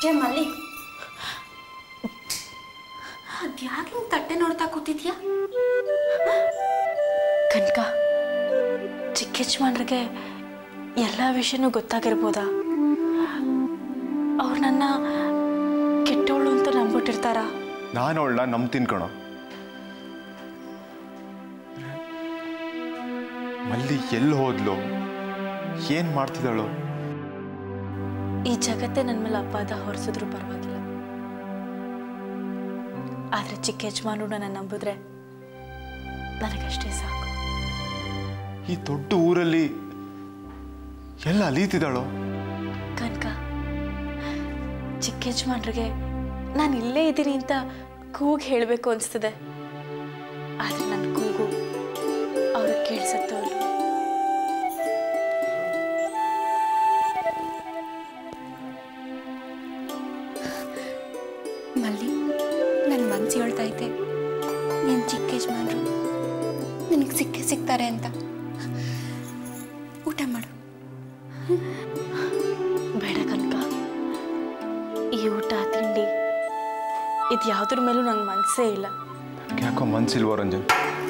ಏ ಮಲ್ಲಿ ಅದ್ಯಾಕೆ ಹಿಂಗ್ ತಟ್ಟೆ ನೋಡ್ತಾ ಕೂತಿದ್ಯಾ ಕನಕ ಚಿಕ್ಕ ಯಜಮಾನ್ರಿಗೆ ಎಲ್ಲ ವಿಷಯನೂ ಗೊತ್ತಾಗಿರ್ಬೋದಾ ಅವ್ರು ನನ್ನ ಕೆಟ್ಟವಳು ಅಂತ ನಂಬಿಟ್ಟಿರ್ತಾರ ನಾನು ಅವಳನ್ನ ನಂಬ್ತೀನಿ ಕಣೋ ಮಲ್ಲಿ ಎಲ್ಲಿ ಹೋದ್ಲು ಏನ್ ಮಾಡ್ತಿದ್ದಾಳು ಈ ಜಗತ್ತೇ ನನ್ನ ಮೇಲೆ ಅಪವಾದ ಹೊರಿಸಿದ್ರು ಪರವಾಗಿಲ್ಲ ಆದರೆ ಚಿಕ್ಕ ಯಜಮಾನರು ನನ್ನ ನಂಬಿದ್ರೆ ನನಗಷ್ಟೇ ಸಾಕು ಈ ದೊಡ್ಡ ಊರಲ್ಲಿ ಎಲ್ಲ ಅಲೀತಿದ್ದಾಳೋ ಕನಕ ಚಿಕ್ಕ ಯಜಮಾನ್ರಿಗೆ ನಾನು ಇಲ್ಲೇ ಇದ್ದೀನಿ ಅಂತ ಕೂಗು ಹೇಳಬೇಕು ಅನಿಸ್ತಿದೆ ಆದರೆ ನನ್ನ ಕೂಗು ಅವ್ರಿಗೆ ಕೇಳಿಸುತ್ತೋ ಇಲ್ವೋ? ಮಲ್ಲಿ ನನ್ನ ಮನ್ಸು ಹೇಳ್ತಾ ಐತೆ ನೀನು ಚಿಕ್ಕ ಯಜಮಾನ್ರು ನಿನಗೆ ಸಿಕ್ಕೇ ಸಿಗ್ತಾರೆ ಅಂತ ಊಟ ಮಾಡು ಬೇಡ ಕನಕ ಈ ಊಟ ತಿಂಡಿ ಇದು ಯಾವುದ್ರ ಮೇಲೂ ನಂಗೆ ಮನಸ್ಸೇ ಇಲ್ಲ ಯಾಕೋ ಮನ್ಸಿಲ್ವೋ ರಂಜನ್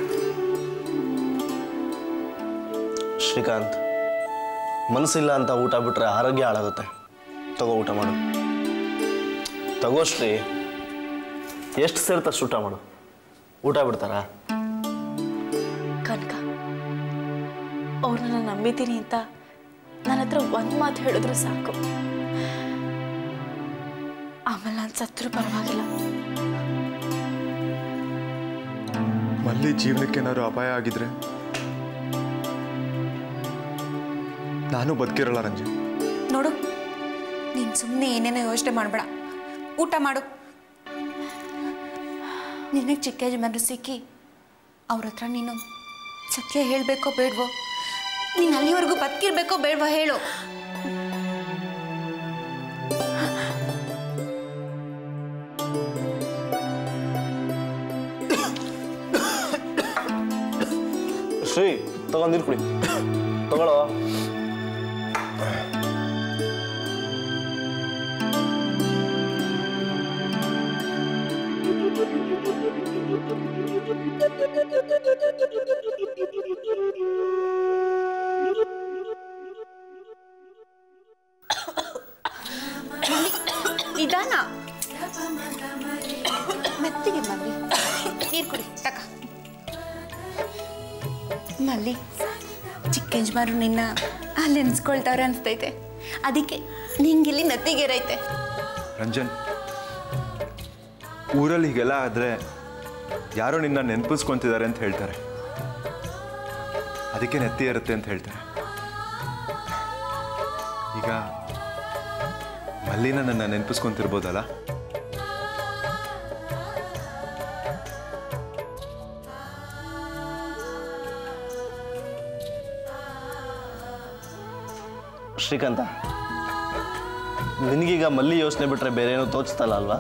ಶ್ರೀಕಾಂತ್ ಮನಸ್ಸಿಲ್ಲ ಅಂತ ಊಟ ಬಿಟ್ರೆ ಆರೋಗ್ಯ ಹಾಳಾಗುತ್ತೆ ತಗೋ ಊಟ ಮಾಡು ತಗೋ ಶ್ರೀ ಎಷ್ಟು ಸೇರ್ತಷ್ಟು ಊಟ ಮಾಡು ಊಟ ಬಿಡ್ತಾರಾ ಕನಕ ಅವ್ರನ್ನ ನಂಬಿದ್ದೀನಿ ಅಂತ ನನ್ನ ಹತ್ರ ಒಂದು ಮಾತು ಹೇಳಿದ್ರು ಸಾಕು ಆಮೇಲೆ ನಾನು ಸತ್ರು ಪರವಾಗಿಲ್ಲ ಮಲ್ಲಿ ಜೀವನಕ್ಕೆ ಏನಾದ್ರು ಅಪಾಯ ಆಗಿದ್ರೆ ನಾನು ಬದುಕಿರಲ್ಲ ರಂಜನ್ ನೋಡು ನೀನು ಸುಮ್ಮನೆ ಏನೇನೋ ಯೋಚನೆ ಮಾಡಬೇಡ ಊಟ ಮಾಡು ನಿನಗೆ ಚಿಕ್ಕ ಯಜಮಾನ್ರು ಸಿಕ್ಕಿ ಅವ್ರ ಹತ್ರ ನೀನು ಸತ್ಯ ಹೇಳಬೇಕೋ ಬೇಡವೋ ನೀನು ಅಲ್ಲಿವರೆಗೂ ಬದುಕಿರ್ಬೇಕೋ ಬೇಡವೋ ಹೇಳು ಶ್ರೀ ತಗೊಂಡು ನೀರು ಕುಡಿ ತಗೊಳ್ಳೋ ನಿಧಾನ ಮೆತ್ತಿಗೆ ಮಲ್ಲಿ ನೀರು ಕುಡಿ ತಕ ಮಲ್ಲಿ ಚಿಕ್ಕ ಯಜಮಾನ್ರು ನಿನ್ನ ಅಲ್ಲಿ ನೆನ್ಸ್ಕೊಳ್ತಾವ್ರೆ ಅನಿಸ್ತೈತೆ ಅದಕ್ಕೆ ನಿಂಗಿಲ್ಲಿ ನತ್ತಿಗೆರೈತೆ ರಂಜನ್ ಊರಲ್ಲಿ ಹೀಗೆಲ್ಲ ಆದ್ರೆ ಯಾರೋ ನಿನ್ನ ನೆನಪಿಸ್ಕೊಂತಿದ್ದಾರೆ ಅಂತ ಹೇಳ್ತಾರೆ ಅದಕ್ಕೆ ನೆತ್ತಿ ಇರುತ್ತೆ ಅಂತ ಹೇಳ್ತಾರೆ ಈಗ ಮಲ್ಲಿನ ನನ್ನ ನೆನಪಿಸ್ಕೊಂತಿರ್ಬೋದಲ್ಲ ಶ್ರೀಕಾಂತ ನಿನಗೀಗ ಮಲ್ಲಿ ಯೋಚನೆ ಬಿಟ್ಟರೆ ಬೇರೆ ಏನೂ ತೋಚಿಸ್ತಲ್ಲ ಅಲ್ವಾ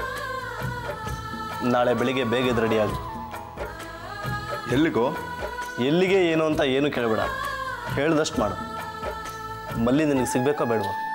ನಾಳೆ ಬೆಳಿಗ್ಗೆ ಬೇಗ ಎದ್ದು ರೆಡಿ ಆಗು ಎಲ್ಲಿಗೋ ಎಲ್ಲಿಗೆ ಏನು ಅಂತ ಏನು ಕೇಳಬೇಡ ಹೇಳ್ದಷ್ಟು ಮಾಡು ಮಲ್ಲಿ ನಿನಗೆ ಸಿಗ್ಬೇಕೋ ಬೇಡವೋ